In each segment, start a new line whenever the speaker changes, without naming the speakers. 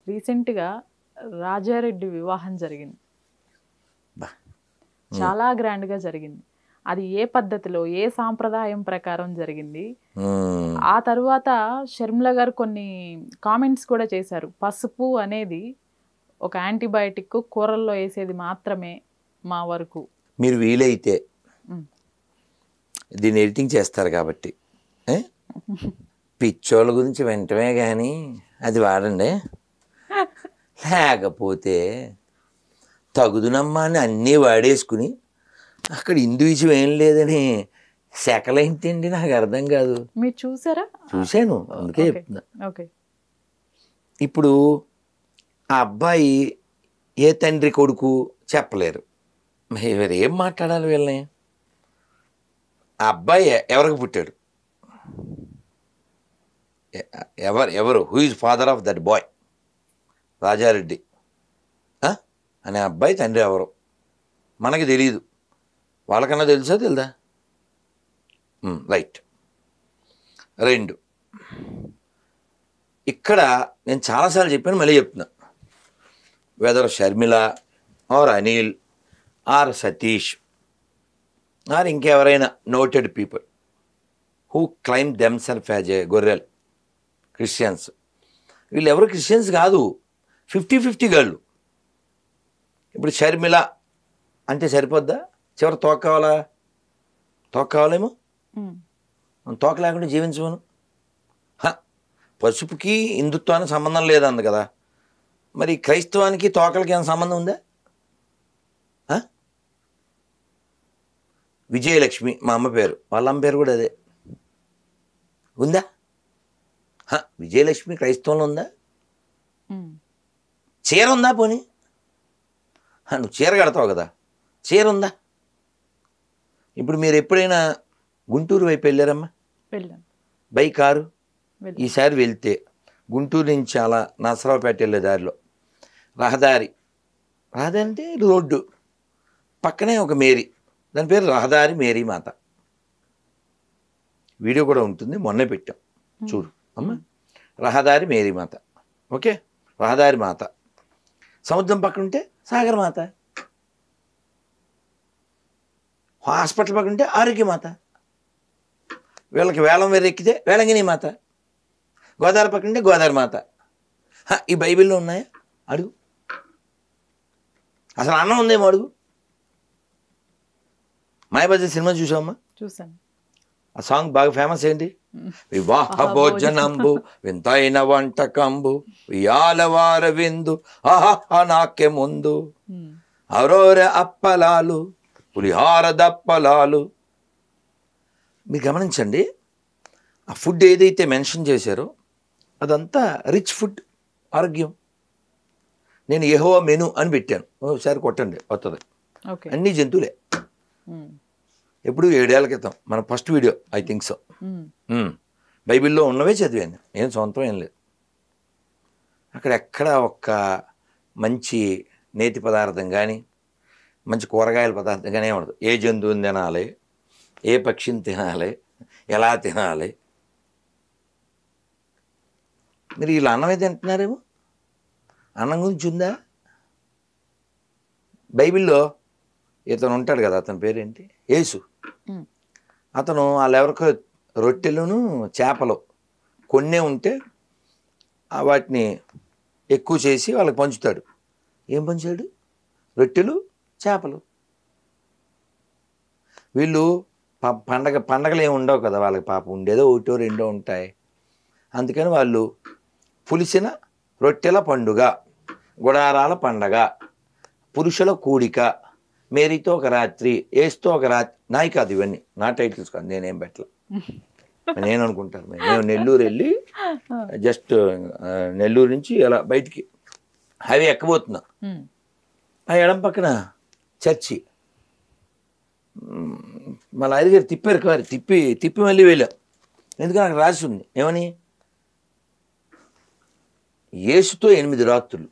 రీసెంట్గా రాజారెడ్డి వివాహం జరిగింది
బా.
చాలా గ్రాండ్గా జరిగింది అది ఏ పద్ధతిలో ఏ సాంప్రదాయం ప్రకారం జరిగింది
మ్మ్.
ఆ తరువాత షర్మిల గారు కొన్ని కామెంట్స్ కూడా చేశారు పసుపు అనేది ఒక యాంటీబయాటిక్ కూరల్లో వేసేది మాత్రమే మా వరకు
మీరు వీలైతే
మ్మ్.
దీన్ని ఎడిటింగ్ చేస్తారు కాబట్టి ఏ? పిచ్చోళ్ళ గురించి వెంటనే కానీ అది వాడండి లేకపోతే తగుదునమ్మా అని అన్నీ వాడేసుకుని అక్కడ ఇందువిజం ఏం లేదని సెకలేంటండి నాకు అర్థం కాదు
మీరు చూసారా
చూశాను అందుకే
ఓకే.
చెప్తున్నా
ఓకే
ఇప్పుడు ఆ అబ్బాయి ఏ తండ్రి కొడుకు చెప్పలేరు మరి ఎవరు ఏం మాట్లాడాలి వీళ్ళని ఆ అబ్బాయి ఎ- ఎవరికి పుట్టాడు ఎ- ఎవరు ఎవరు who is father of that boy Raja Reddy ఆ? అనే అబ్బాయి తండ్రి ఎవరు మనకి తెలియదు వాళ్ళకన్నా తెలుసా తెలుదా రైట్ రెండు ఇక్కడ నేను చాలాసార్లు చెప్పాను మళ్ళీ చెప్తున్నా whether Sharmila or Anil or Satish or ఇంకెవరైనా noted people who claim them self as a గొర్రెల్ క్రిస్టియన్స్ వీళ్ళు ఎవరు క్రిస్టియన్స్ కాదు ఫిఫ్టీ ఫిఫ్టీ గర్లు ఇప్పుడు షర్మిల అంటే సరిపోద్దా చివరి తోక కావాలా తోక కావాలేమో
ఉమ్.
తోక లేకుండా జీవించమను హ, పసుపుకి హిందుత్వానికి సంబంధం లేదంది కదా మరి క్రైస్తవానికి తోకలకి ఏమైనా సంబంధం ఉందా హ? విజయలక్ష్మి మా అమ్మ పేరు వాళ్ళ అమ్మ పేరు కూడా అదే ఉందా హ, విజయలక్ష్మి క్రైస్తవంలో ఉందా
ఉమ్.
చీర ఉందా పోనీ హ, నువ్వు చీర కడతావు కదా చీర ఉందా ఇప్పుడు మీరు ఎప్పుడైనా గుంటూరు వైపు వెళ్ళారమ్మా
వెళ్ళాను
బై కారు
వెళ్ళాను
ఈసారి వెళ్తే గుంటూరు నుంచి అలా నసరావుపేట వెళ్ళే దారిలో రహదారి రహదారి అంటే రోడ్డు పక్కనే ఒక మేరీ దాని పేరు రహదారి మేరీ మాత వీడియో కూడా ఉంటుంది మొన్నే పెట్టాం చూడు అమ్మ రహదారి మేరీ మాత ఓకే రహదారి మాత సముద్రం పక్కన ఉంటే సాగర్ మాత హాస్పిటల్ పక్కన ఉంటే ఆరోగ్య మాత వీళ్ళకి వేలం వేరు ఎక్కితే వేలంగిని మాత గోదావరి పక్కన ఉంటే గోదావరి మాత హ, ఈ బైబిల్లో ఉన్నాయా అడుగు అసలు అన్నం ఉందేమో అడుగు మాయబజార్ సినిమా చూసామా
చూసాను
ఆ సాంగ్ బాగా ఫేమస్ ఏంటి వివాహ భోజనంబు వింతైన వంటకంబు వియాలవార విందు ఆహా నాకే ముందు
ఉమ్.
అరోర అప్పలాలు పులిహార దప్పలాలు మీరు గమనించండి ఆ ఫుడ్ ఏదైతే మెన్షన్ చేశారో అదంతా రిచ్ ఫుడ్ ఆరోగ్యం నేను ఏహో మెను అని పెట్టాను ఒకసారి కొట్టండి వస్తుంది
ఓకే
అన్ని జంతువులే
ఉమ్.
ఎప్పుడు ఏడేళ్ల క్రితం మన first video I think so
um.
బైబిల్లో ఉన్నవే చదివాను నేను సొంతం ఏం లేదు అక్కడ ఎక్కడ ఒక్క మంచి నేతి పదార్థం కానీ మంచి కూరగాయల పదార్థం కానీ ఉండదు ఏ జంతువుని తినాలి ఏ పక్షిని తినాలి ఎలా తినాలి మీరు వీళ్ళు అన్నమే తింటున్నారేమో అన్నం గురించి ఉందా బైబిల్లో ఇతను ఉంటాడు కదా అతని పేరేంటి యేసు
ఉమ్.
అతను వాళ్ళెవరికో రొట్టెలను చేపలు కొన్నే ఉంటే ఆ వాటిని ఎక్కువ చేసి వాళ్ళకి పంచుతాడు ఏం పంచాడు రొట్టెలు చేపలు వీళ్ళు ప- పండగ పండగలు ఏమి ఉండవు కదా వాళ్ళకి పాపం ఉండేదో ఒకటో రెండో ఉంటాయి అందుకని వాళ్ళు పులిసిన రొట్టెల పండుగ గుడారాల పండగ పురుషుల కూడిక మేరీతో ఒక రాత్రి ఏస్తో ఒక రాత్రి నాయి కాదు ఇవన్నీ నా టైటిల్స్ కాదు నేనేం పెట్టలే నేను అనుకుంటాను మరి. నేను నెల్లూరు వెళ్ళి జస్ట్ ఆ, నెల్లూరు నుంచి అలా బయటికి హైవే ఎక్కబోతున్నా
ఉమ్.
ఆ ఎడం పక్కన చర్చి మ్మ్, మా లాయర్ గారు తిప్పారు కారు తిప్పి తిప్పి మళ్ళీ వెళ్ళాం ఎందుకంటే అక్కడ రాసి ఉంది ఏమని యేసుతో ఎనిమిది రాత్రులు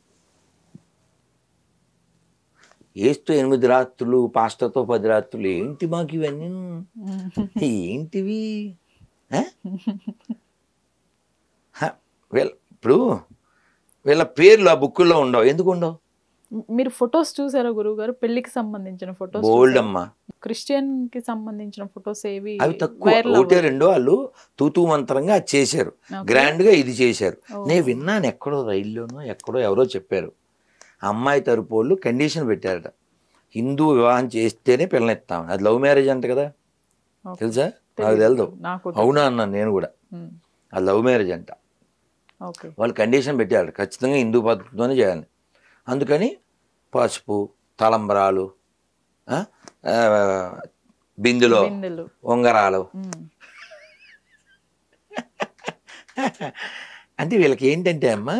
యేసుతో ఎనిమిది రాత్రులు పాస్టర్తో పది రాత్రులు ఏంటి మాకు ఇవన్నీ ఏంటివి ఆ? హ, వెల్ ఇప్పుడు వీళ్ళ పేర్లు ఆ బుక్కుల్లో ఉండవు ఎందుకు ఉండవు
మీరు ఫొటోస్ చూసారా గురువు గారు పెళ్లికి సంబంధించిన ఫొటోస్
బోల్డ్ అమ్మా
క్రిస్టియన్ కి సంబంధించిన ఫొటోస్ ఏవి
అవి తక్కువ
viral
ఒకటే
అవ్వలేదు.
రెండో వాళ్ళు తూతూ మంత్రంగా అది చేశారు
Okay.
గ్రాండ్ గా ఇది చేశారు
ఓ.
నేను విన్నాను ఎక్కడో రైల్లోనో ఎక్కడో ఎవరో చెప్పారు అమ్మాయి తరపు వాళ్ళు కండిషన్ పెట్టారట హిందూ వివాహం చేస్తేనే పిల్లనిస్తాం అది లవ్ మ్యారేజ్ అంట కదా
Okay.
తెలుసా నాకు
తెలీదు.
తెలదు
నాకు
అవునా అన్నాను నేను కూడా
ఉమ్,
అది లవ్ మ్యారేజ్ అంట
ఓకే
వాళ్ళు కండిషన్ పెట్టారు ఖచ్చితంగా హిందూ పద్ధతితోనే చేయాలి అందుకని పసుపు తలంబరాలు ఆ, ఆ, బిందులో
బిందెలు
ఉంగరాలు
ఉమ్,
అంటే వీళ్ళకి ఏంటంటే అమ్మా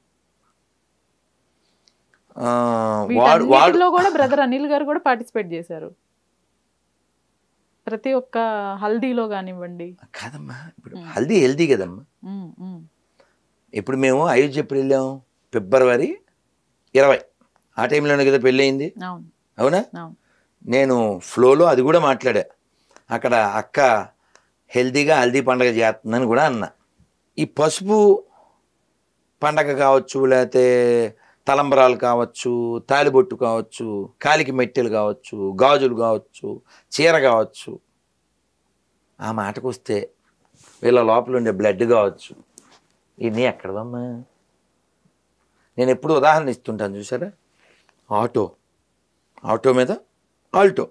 ఆ, వాడు వాడు
వీటన్నిటిలో కూడా బ్రదర్ అనిల్ గారు కూడా పార్టిసిపేట్ చేశారు ప్రతి ఒక్క హల్దీలో కానివ్వండి
కాదమ్మా ఇప్పుడు హల్దీ హెల్దీ కదమ్మా
ఉమ్, ఉమ్,
ఇప్పుడు మేము అయోధ్య ఎప్పుడు వెళ్ళాం ఫిబ్రవరి ఇరవై ఆ టైంలోనే కదా పెళ్ళి అయింది
అవును
అవునా
అవును
నేను ఫ్లోలో అది కూడా మాట్లాడా అక్కడ అక్క హెల్తీగా హల్దీ పండగ చేస్తుందని కూడా అన్నా ఈ పసుపు పండగ కావచ్చు లేకపోతే తలంబరాలు కావచ్చు తాలిబొట్టు కావచ్చు కాలికి మెట్టెలు కావచ్చు గాజులు కావచ్చు చీర కావచ్చు ఆ మాటకు వస్తే వీళ్ళ లోపల ఉండే బ్లడ్ కావచ్చు ఇన్ని ఎక్కడదమ్మా నేను ఎప్పుడు ఉదాహరణ ఇస్తుంటాను చూసారా ఆటో ఆటో మీద ఆల్టో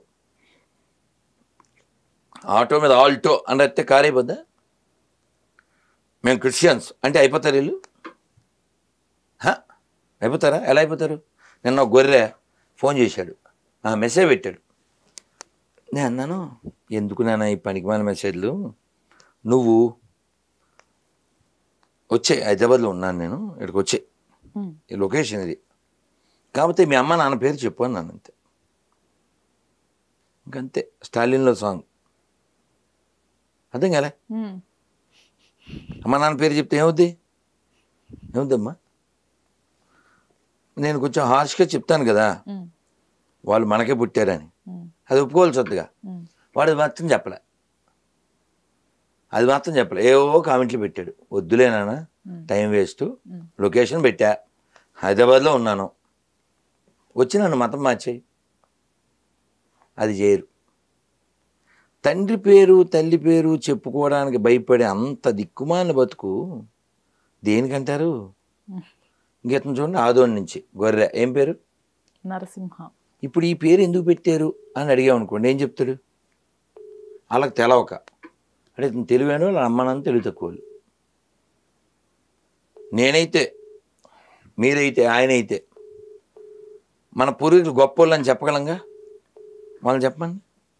ఆటో మీద ఆల్టో అని అయితే కార్ అయిపోద్దా మేము క్రిస్టియన్స్ అంటే అయిపోతారు వీళ్ళు హ? అయిపోతారా ఎలా అయిపోతారు నిన్న ఒక గొర్రె ఫోన్ చేశాడు ఆ మెసేజ్ పెట్టాడు నేను అన్నాను ఎందుకు నాన్న ఈ పనికిమాల మెసేజ్లు నువ్వు వచ్చే హైదరాబాద్లో ఉన్నాను నేను ఇక్కడికి వచ్చే
ఉమ్,
ఈ లొకేషన్ ఇది కాకపోతే మీ అమ్మ నాన్న పేరు చెప్పు అన్నాను అంతే ఇంకంతే స్టాలిన్లో సాంగ్ అర్థం కాలే
ఉమ్,
అమ్మ నాన్న పేరు చెప్తే ఏమవుద్ది ఏమవుద్దమ్మా నేను కొంచెం హార్ష్గా చెప్తాను కదా
ఉమ్,
వాళ్ళు మనకే పుట్టారని
ఉమ్,
అది ఒప్పుకోవాల్సి వద్దుగా
ఉమ్,
వాడు అది మాత్రం చెప్పలే అది మాత్రం చెప్పలే ఏవో కామెంట్లు పెట్టాడు వద్దులే నాన్న
um,
time waste
um.
Location పెట్టా హైదరాబాద్లో ఉన్నాను వచ్చి నన్ను మతం మార్చేయి అది చేయరు తండ్రి పేరు తల్లి పేరు చెప్పుకోవడానికి భయపడే అంత దిక్కుమాలిన బతుకు దేనికంటారు ఇంకెత్తను చూడండి ఆదోని నుంచి గొర్రె ఏం పేరు
నరసింహ
ఇప్పుడు ఈ పేరు ఎందుకు పెట్టారు అని అడిగాం అనుకోండి ఏం చెప్తాడు వాళ్ళకి తెలవక అంటే ఇతను తెలివైన వాళ్ళు అమ్మనని తెలివి తక్కువ వాళ్ళు. నేనైతే మీరైతే ఆయన అయితే మన పూర్వీకులు గొప్ప వాళ్ళు అని చెప్పగలంగా వాళ్ళని చెప్పండి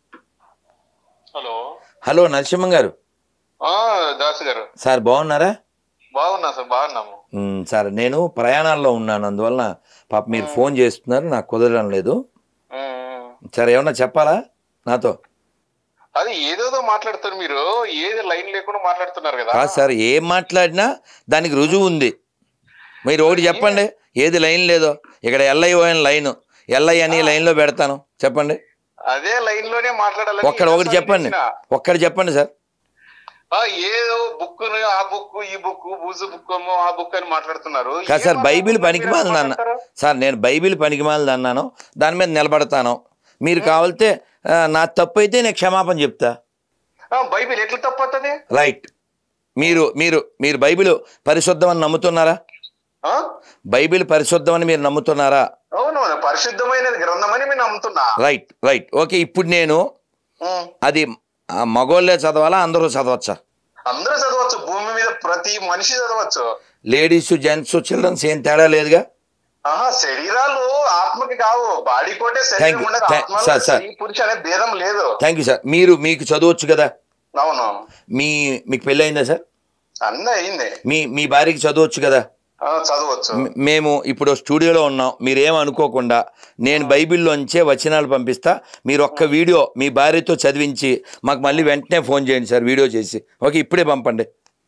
హలో
హలో నరసింహం గారు
ఆ, దాసు గారు
సార్ బాగున్నారా
బాగున్నా సార్ బాగున్నాము
ఉమ్, సార్ నేను ప్రయాణాల్లో ఉన్నాను అందువలన పాప మీరు ఫోన్ చేస్తున్నారు నాకు కుదరడం లేదు
ఉమ్,
సార్ ఏమన్నా చెప్పాలా నాతో
అది ఏదేదో మాట్లాడుతారు మీరు ఏది లైన్ లేకుండా మాట్లాడుతున్నారు కదా
కాదు సార్ ఏం మాట్లాడినా దానికి రుజువు ఉంది మీరు ఒకటి చెప్పండి ఏది లైన్ లేదో ఇక్కడ ఎల్ఐఓ అని లైన్ ఎల్ఐ అని లైన్లో పెడతాను చెప్పండి
అదే లైన్ లోనే మాట్లాడాలని
ఒక్కడ ఒకటి
ఎన్నోసార్లు
చెప్పండి
చెప్పినా.
ఒక్కటి చెప్పండి సార్
ఆ, ఏదో బుక్ ఆ బుక్ ఈ బుక్ బూజు బుక్ ఏమో ఆ బుక్ అని మాట్లాడుతున్నారు
కాదు
ఏం
సార్ బైబిల్
మాట్లాడుతున్నారు?
పనికి
మీరు
మాలింది అన్న
మాట్లాడతారు?
సార్ నేను బైబిల్ పనికి మాలింది అన్నాను దాని మీద నిలబడతాను మీరు కావాలితే ఆ, నా తప్పు అయితే నేను క్షమాపణ చెప్తా
ఆ, బైబిల్ ఎట్లా తప్పవుతుంది
రైట్ మీరు మీరు మీరు బైబిల్ పరిశుద్ధం అని నమ్ముతున్నారా
ఆ?
బైబిల్ పరిశుద్ధం అని మీరు నమ్ముతున్నారా
అవును పరిశుద్ధమైనది గ్రంథం అని నేను నమ్ముతున్నా
రైట్ రైట్ ఓకే ఇప్పుడు నేను
ఉమ్.
అది ఆ, మగోళ్ళే చదవాలా అందరూ చదవచ్చా
అందరూ చదవచ్చు భూమి మీద ప్రతి మనిషి చదవచ్చు
లేడీస్ జెంట్స్ చిల్డ్రన్స్ ఏం తేడా లేదుగా
ఆహా శరీరాలు ఆత్మకి కావు బాడీ కోటే
Thank
శరీరం
you.
ఉండదు
Thank-
ఆత్మలో
sir, sir.
స్త్రీ పురుష అనే భేదం లేదు
థ్యాంక్ యూ సార్ మీరు మీకు చదవచ్చు కదా
అవును
మీ మీకు పెళ్ళి అయిందా సార్
అన్నీ అయింది
మీ మీ భార్యకి చదవచ్చు కదా
ఆ, చదవచ్చు
మ్- మేము ఇప్పుడు స్టూడియోలో ఉన్నాం మీరేం అనుకోకుండా నేను బైబిల్లోంచే వచనాలు పంపిస్తా మీరు ఒక్క వీడియో మీ భార్యతో చదివించి మాకు మళ్ళీ వెంటనే ఫోన్ చేయండి సార్ వీడియో చేసి ఓకే ఇప్పుడే పంపండి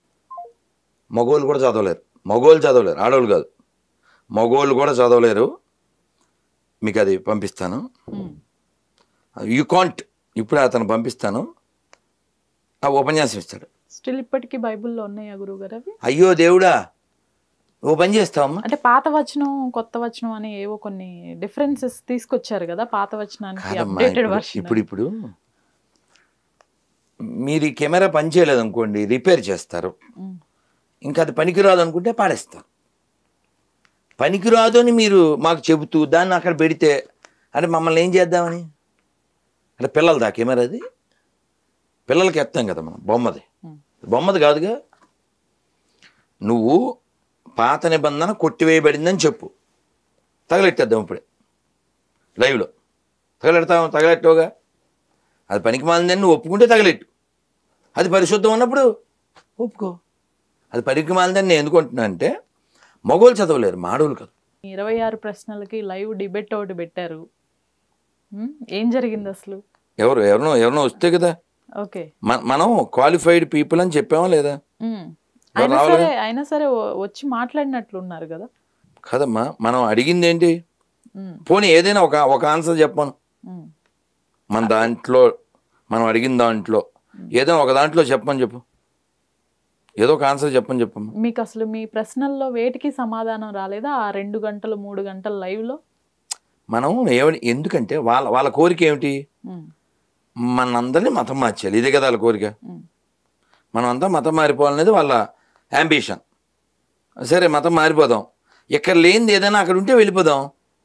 మగోళ్ళు కూడా చదవలేరు మగోళ్ళు చదవలేరు ఆడవాళ్ళు కాదు మగోళ్ళు కూడా చదవలేరు మీకు అది పంపిస్తాను
ఉమ్,
యూ కాంట్ ఇప్పుడు అతను పంపిస్తాను ఆ ఉపన్యాసం ఇస్తాడు
స్టిల్ ఇప్పటికీ బైబిల్లో ఉన్నాయా గురువు గారు అవి
అయ్యో దేవుడా నువ్వు పని చేస్తావమ్మా
అంటే పాత వచనం కొత్త వచనం అని ఏవో కొన్ని డిఫరెన్సెస్ తీసుకొచ్చారు కదా పాత వచనానికి
కాదమ్మా
అప్డేటెడ్
ఇప్పుడు-
వర్షన్
ఇప్పుడు ఇప్పుడు మీరు ఈ కెమెరా పని చేయలేదు అనుకోండి రిపేర్ చేస్తారు ఇంకా అది పనికిరాదు అనుకుంటే పాడేస్తారు పనికిరాదు అని మీరు మాకు చెబుతూ దాన్ని అక్కడ పెడితే అంటే మమ్మల్ని ఏం చేద్దామని అంటే పిల్లలదా కెమెరా అది పిల్లలకి ఎత్తాం కదా మనం బొమ్మది
ఉం.
బొమ్మది కాదుగా నువ్వు పాత నిబంధన కొట్టివేయబడిందని చెప్పు తగలెట్టేద్దాం ఇప్పుడే లైవ్లో తగలెడతావు తగలెట్టవుగా అది పనికి మాలిందని నువ్వు ఒప్పుకుంటే తగలెట్టు అది పరిశుద్ధం ఉన్నప్పుడు ఒప్పుకో అది పనికి మాలిందని నేను ఎందుకు అంటున్నా అంటే మగవాళ్ళు చదవలేరు మాడవులు కాదు
ఇరవై ఆరు ప్రశ్నలకి లైవ్ డిబేట్ ఒకటి పెట్టారు ఉమ్, ఏం జరిగింది అసలు
ఎవరు ఎవరినో ఎవరినో వస్తే కదా
ఓకే
మన మనం క్వాలిఫైడ్ పీపుల్ అని చెప్పామా లేదా
ఉమ్.
ఎవరు
అయినా
రావాలి?
సరే అయినా సరే వ- వచ్చి మాట్లాడినట్లు ఉన్నారు కదా
కదమ్మా మనం అడిగింది ఏంటి
ఉమ్,
పోనీ ఏదైనా ఒక ఒక ఆన్సర్ చెప్పాను
ఉమ్.
మన దాంట్లో మనం అడిగిన దాంట్లో ఏదైనా ఒక దాంట్లో చెప్పమని చెప్పు ఏదో ఒక ఆన్సర్ చెప్పని చెప్పమ్మా
మీకు అసలు మీ ప్రశ్నల్లో వేటికి సమాధానం రాలేదా ఆ రెండు గంటలు మూడు గంటల లైవ్ లో
మనం ఏమని ఎందుకంటే వాళ్ళ వాళ్ళ కోరిక ఏమిటి
ఉమ్,
మనందరినీ మతం మార్చాలి ఇదే కదా వాళ్ళ కోరిక
ఉమ్,
మనం అంతా మతం మారిపోవాలనేది వాళ్ళ యాంబిషన్ సరే మతం మారిపోదాం ఇక్కడ లేనిది ఏదైనా అక్కడ ఉంటే వెళ్ళిపోదాం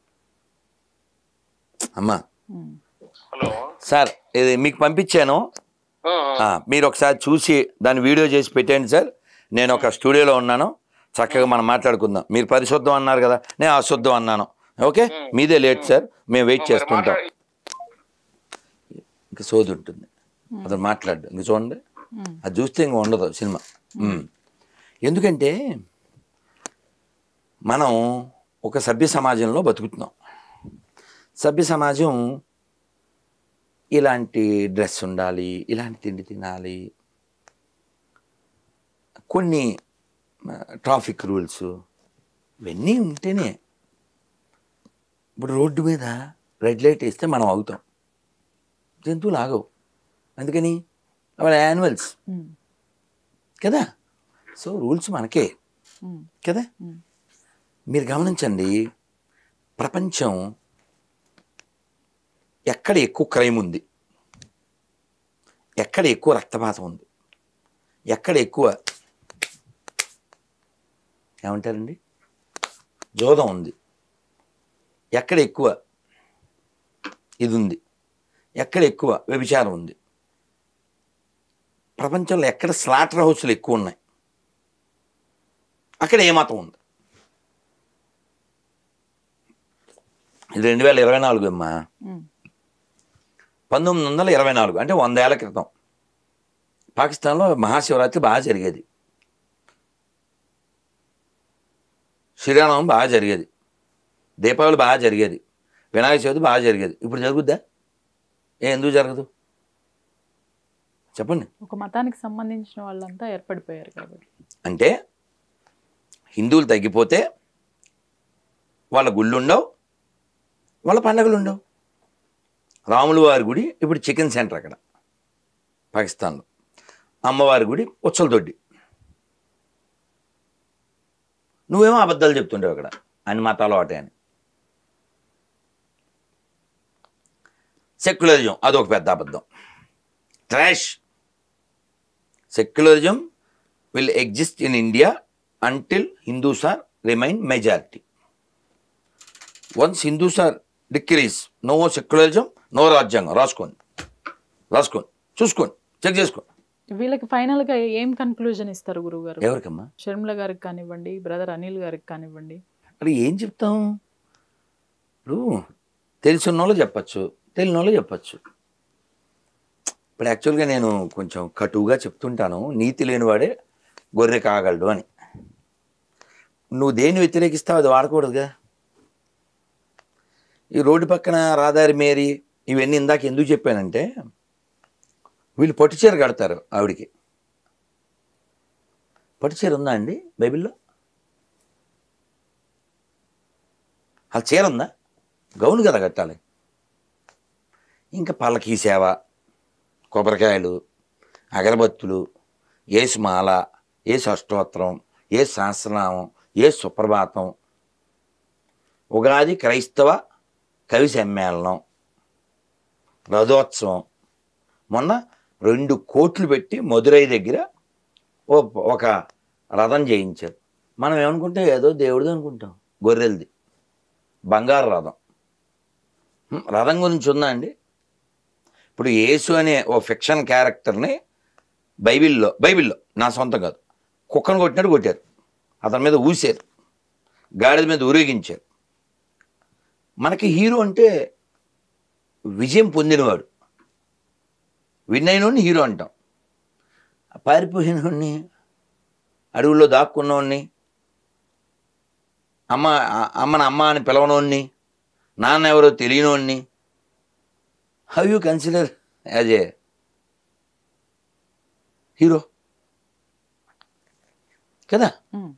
అమ్మా
ఉమ్.
హలో
సార్ ఇది మీకు పంపించాను
ఆ,
ఆ, మీరు ఒకసారి చూసి దాన్ని వీడియో చేసి పెట్టండి సార్ నేను ఒక స్టూడియోలో ఉన్నాను చక్కగా మనం మాట్లాడుకుందాం మీరు పరిశుద్ధం అన్నారు కదా నేను అశుద్ధం అన్నాను ఓకే మీదే లేట్ సార్ మేము వెయిట్
మరి
చేస్తుంటాం
మాట్లాడి-
ఇంకా సోది ఉంటుంది అతను మాట్లాడు ఇంక చూడండి
ఉమ్.
అది చూస్తే ఇంక ఉండదు సినిమా ఉమ్. ఎందుకంటే మనం ఒక సభ్య సమాజంలో బతుకుతున్నాం సభ్య సమాజం ఇలాంటి డ్రెస్ ఉండాలి ఇలాంటి తిండి తినాలి కొన్ని ట్రాఫిక్ రూల్స్ ఇవన్నీ ఉంటేనే ఇప్పుడు రోడ్డు మీద రెడ్ లైట్ వేస్తే మనం అవుతాం జంతువులు ఆగవు అందుకని వాళ్ళ యాన్యువల్స్
ఉమ్,
కదా సో రూల్స్ మనకే
ఉమ్,
కదా
ఉమ్.
మీరు గమనించండి ప్రపంచం ఎక్కడ ఎక్కువ క్రైమ్ ఉంది ఎక్కడ ఎక్కువ రక్తపాతం ఉంది ఎక్కడ ఎక్కువ ఏమంటారండి జోదం ఉంది ఎక్కడ ఎక్కువ ఇది ఉంది ఎక్కడ ఎక్కువ వ్యభిచారం ఉంది ప్రపంచంలో ఎక్కడ స్లాటర్ హౌస్లు ఎక్కువ ఉన్నాయి అక్కడ ఏ మతం ఉంది ఇది రెండు వేల ఇరవై నాలుగు అమ్మా
ఉమ్,
పంతొమ్మిది వందల ఇరవై నాలుగు అంటే వందేళ్ల క్రితం పాకిస్తాన్లో మహాశివరాత్రి బాగా జరిగేది శ్రీరామం బాగా జరిగేది దీపావళి బాగా జరిగేది వినాయక చవితి బాగా జరిగేది ఇప్పుడు జరుగుద్దా ఏ ఎందుకు జరగదు చెప్పండి
ఒక మతానికి సంబంధించిన వాళ్ళంతా ఏర్పడిపోయారు కాబట్టి
అంటే హిందువులు తగ్గిపోతే వాళ్ళ గుళ్ళు ఉండవు వాళ్ళ పండగలు ఉండవు రాములు వారి గుడి ఇప్పుడు చికెన్ సెంటర్ అక్కడ పాకిస్తాన్లో అమ్మవారి గుడి ఉచ్చల దొడ్డి నువ్వేమో అబద్ధాలు చెప్తుంటావు అక్కడ అన్ని మతాలు ఒకటే అని సెక్యులరిజం అదొక పెద్ద అబద్ధం trash secularism will exist in India until Hindus are remain majority. Once Hindus are decrease, no more secularism, no రాజ్యాంగం రాసుకోండి రాసుకోండి చూసుకోండి చెక్ చేసుకోండి
వీళ్ళకి ఫైనల్ గా ఏం కన్క్లూజన్ ఇస్తారు గురువు గారు
ఎవరికమ్మా
షర్మిల గారికి కానివ్వండి బ్రదర్ అనిల్ గారికి కానివ్వండి
అక్కడ ఏం చెప్తాం ఇప్పుడు తెలిసిన వాళ్ళు చెప్పచ్చు తెలియని వాళ్ళు చెప్పచ్చు ఇప్పుడు యాక్చువల్గా నేను కొంచెం కటువుగా చెప్తుంటాను నీతి లేనివాడే గొర్రె కాగలడు అని నువ్వు దేన్ని వ్యతిరేకిస్తావు అది వాడకూడదుగా ఈ రోడ్డు పక్కన రాదారి మేరీ ఇవన్నీ ఇందాక ఎందుకు చెప్పానంటే వీళ్ళు పట్టుచీర కడతారు ఆవిడికి పట్టుచీర ఉందా అండి బైబిల్లో ఆ చీర ఉందా గౌను కదా కట్టాలి ఇంకా పల్లకీ సేవ కొబ్బరికాయలు అగరబత్తులు ఏసు మాల ఏసు అష్టోత్తరం ఏ సహస్రనామం ఏ సుప్రభాతం ఉగాది క్రైస్తవ కవి సమ్మేళనం రథోత్సవం మొన్న రెండు కోట్లు పెట్టి మదురై దగ్గర ఓ ఒక రథం చేయించారు మనం ఏమనుకుంటాం ఏదో దేవుడిది అనుకుంటాం గొర్రెలది బంగారు రథం హ్మ్, రథం గురించి ఉందా అండి ఇప్పుడు యేసు అనే ఓ ఫిక్షన్ క్యారెక్టర్ని బైబిల్లో బైబిల్లో నా సొంతం కాదు కుక్కను కొట్టినట్టు కొట్టారు అతని మీద ఊసారు గాడిద మీద ఊరేగించారు మనకి హీరో అంటే విజయం పొందినవాడు విన్ అయినోడిని హీరో అంటాం పారిపోయినోడిని అడవుల్లో దాక్కున్నోడిని అమ్మ ఆ- అమ్మని అమ్మ అని పిలవనోడిని నాన్న ఎవరో తెలియనోడిని how you consider as a hero కదా
ఉమ్.